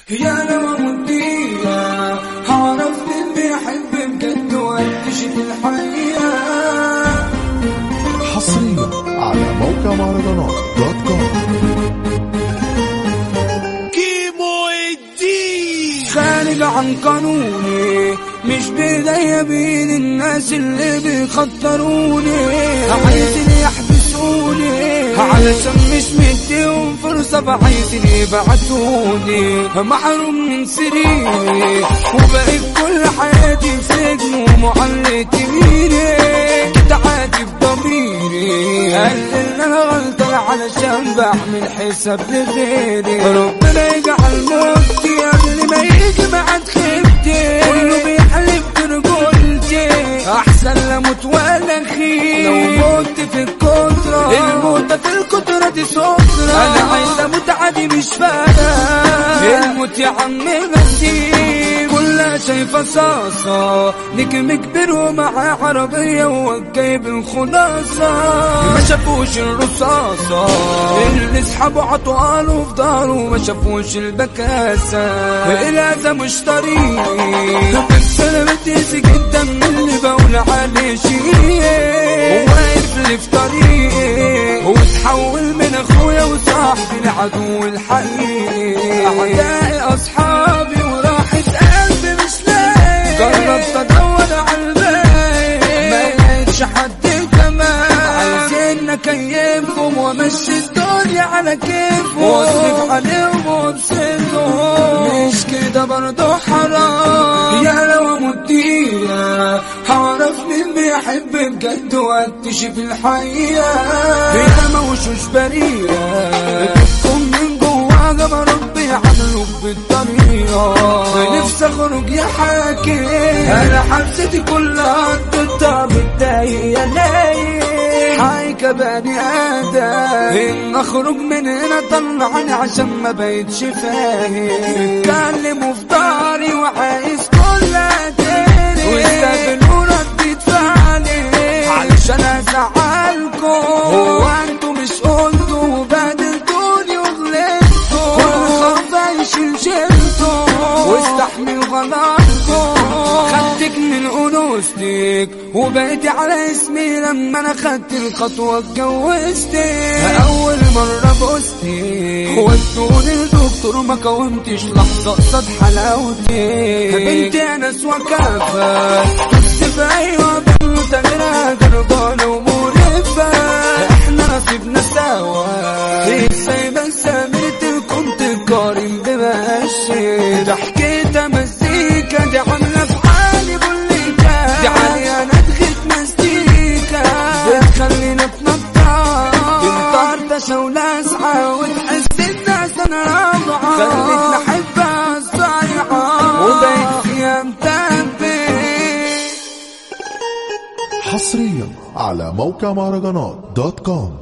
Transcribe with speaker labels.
Speaker 1: يا لما مدية هعرف مين بيحب بجد واكتشف الحقيقة
Speaker 2: حصريا على موقع مهرجانات دوت كوم
Speaker 3: كيمو الدين
Speaker 1: خارج عن قانوني مش بيديا بين الناس اللي بيخطروني عايزين يحبسوني علشان مش مديهم فرصة فعايزين يبعتوني محروم من سريري وبقيت كل حياتي في سجن ومعلق يميني كنت عادي بضميري قال ان انا غلطان علشان بعمل حساب لغيري ربنا يجعل موتي قبل ما يجي بعد خيبتي كله بيحلف برجولتي احسن لموت ولا خير لو مت في الكترة الموتة في الكترة دي سترة انا عايز اموت عادي مش فارقة الموت يا عم نسيب كلها شايفة صاصة نجم كبير ومعاه عربية وجايب الخلاصة ما شافوش الرصاصة اللي اسحبوا عطوا في ظهره ما شافوش البكاسة الهذا مش طريق بس انا بتقسي جدا من اللي بقول عليه شيء وواقف لي في طريقي وتحول من اخويا وصاحبي لعدو الحقيقي اعدائي اصحابي وراحة قلبي مش لاقي جربت ادور على الباقي ما لقيتش حد كمان عايزين اكيفهم وامشي الدنيا على كيفهم واصرف عليهم وابسطهم مش كده برضه حرام يا لو مدية هعرف مين بيحب بجد واكتشف الحقيقة هي ما وشوش بريئة بتكون من جواها ما ربي عملوك بالطريقة نفسي اخرج يا حاكم انا حبستي كلها ضدها متضايق يا نايم حي كبني ادم ان اخرج من هنا طلعني عشان ما بقتش فاهم اتكلموا في ضهري وعايز كل اداني واستقبلوا ردة فعلي علشان ازعلكم هو انتوا مش قلتوا وبهدلتوني وغلطتوا كل خطا يشيل شيلته واستحمل غلطكم خدتك من انوثتك وبقيتي على اسمي لما انا خدت الخطوه اتجوزتك اول مره بوستك ودوني الدكتور ما قاومتش لحظه قصاد حلاوتك بنتي انس وكافه كنت في ايوه بنت غيرها جربانه ومرفه احنا نصيبنا سوا ازاي بس امرت كنت قارن بمشي ضحكتها مزيكا دي عامله في حالي بوليكا دي عالية ندغت مزيكا بتخلينا اتنطط انطرطشة ولاسعة وتحس الناس انا رابعة خلتنا احبها الصايعة وبقيت فيها متبت
Speaker 2: حصريا على موقع مهرجانات دوت كوم